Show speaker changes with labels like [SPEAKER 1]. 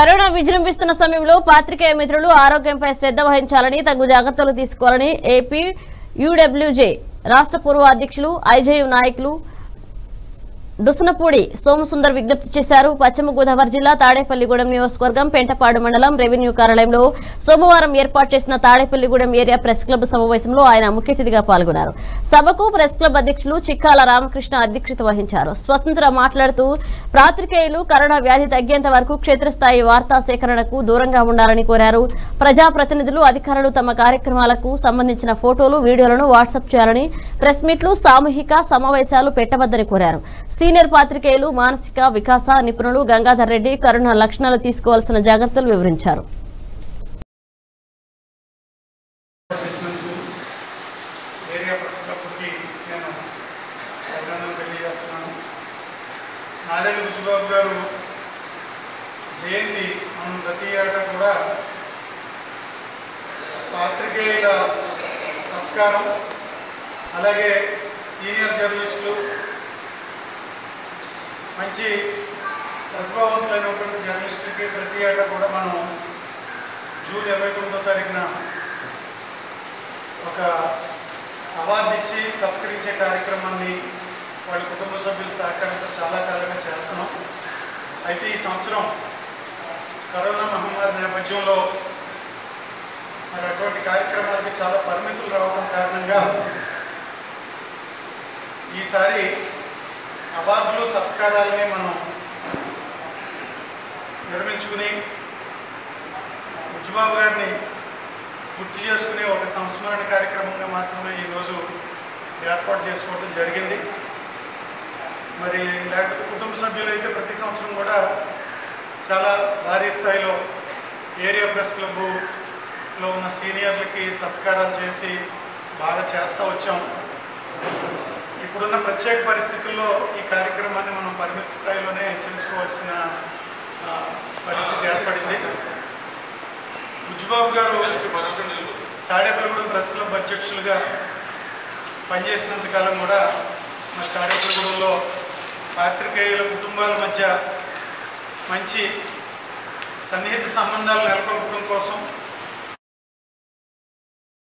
[SPEAKER 1] corona విజృంభిస్తున్న సమయంలో పాత్రికేయ మిత్రులు ఆరోగ్యంపై శ్రద్ధ వహించాలని తగు జాగ్రత్తలు తీసుకోవాలని ఏపీ యూడబ్ల్యూజే రాష్ట్ర పూర్వ అధ్యక్షులు ఐజేయు నాయకులు డుసనపూడి సోమసుందర్ విజ్ఞప్తి చేశారు పశ్చిమ గోదావరి జిల్లా తాడేపల్లిగూడెం నియోజకవర్గం పెంటపాడు మండలం రెవెన్యూ కార్యాలయంలో సోమవారం ఏర్పాటు చేసిన తాడేపల్లిగూడెం ఏరియా ప్రెస్ క్లబ్ సమావేశంలో ఆయన ముఖ్య అతిథిగా పాల్గొన్నారు సభకు ప్రెస్ క్లబ్ అధ్యక్షులు చిక్కాల రామకృష్ణ అధ్యక్షత వహించారు స్వతంత్ర మాట్లాడుతూ పాత్రికేయులు కరోనా వ్యాధి తగ్గేంత వరకు క్షేత్రస్థాయి వార్తా సేకరణకు దూరంగా ఉండాలని కోరారు ప్రజాప్రతినిధులు అధికారులు తమ కార్యక్రమాలకు సంబంధించిన ఫోటోలు వీడియోలను వాట్సాప్ చేయాలని ప్రెస్ మీట్లు సామూహిక సమావేశాలు పెట్టవద్దని కోరారు సీనియర్ పాత్రికేయులు మానసిక వికాస నిపుణులు గంగాధర్ రెడ్డి కరోనా లక్షణాలు తీసుకోవాల్సిన జాగ్రత్తలు వివరించారు
[SPEAKER 2] చేసినందుకు ఏరియా ప్రెస్ క్లబ్కి నేను అభినందనలు తెలియజేస్తున్నాను నాదేళ్ళ బుజ్జిబాబు గారు జయంతి మనం ప్రతి ఏటా కూడా పాత్రికేయుల సత్కారం అలాగే సీనియర్ జర్నలిస్టులు మంచి ప్రతిభావంతులైనటువంటి జర్నలిస్టులకి ప్రతి ఏటా కూడా మనం జూన్ ఇరవై తొమ్మిదో తారీఖున ఒక అవార్డు ఇచ్చి సత్కరించే కార్యక్రమాన్ని వాళ్ళ కుటుంబ సభ్యుల సహకారంతో చాలా కాలంగా చేస్తున్నాం అయితే ఈ సంవత్సరం కరోనా మహమ్మారి నేపథ్యంలో మరి అటువంటి కార్యక్రమాలకి చాలా పరిమితులు రావడం కారణంగా ఈసారి అవార్డులు సత్కారాలని మనం నిర్మించుకుని బుజ్జిబాబు గారిని గుర్తు చేసుకునే ఒక సంస్మరణ కార్యక్రమంగా మాత్రమే ఈరోజు ఏర్పాటు చేసుకోవడం జరిగింది మరి లేకపోతే కుటుంబ సభ్యులు అయితే ప్రతి సంవత్సరం కూడా చాలా భారీ స్థాయిలో ఏరియా ప్రెస్ క్లబ్లో ఉన్న సీనియర్లకి సత్కారాలు చేసి బాగా చేస్తూ వచ్చాం ఇప్పుడున్న ప్రత్యేక పరిస్థితుల్లో ఈ కార్యక్రమాన్ని మనం పరిమిత స్థాయిలోనే చేసుకోవాల్సిన ఆ, పరిస్థితి ఏర్పడింది బుజ్జిబాబు గారు తాడేపల్లిగూడెం ప్రెస్ క్లబ్ అధ్యక్షులుగా పనిచేసినంత కాలం కూడా మరి తాడేపల్లిగూడెంలో పాత్రికేయుల కుటుంబాల మధ్య మంచి సన్నిహిత సంబంధాలు నెలకొల్పడం కోసం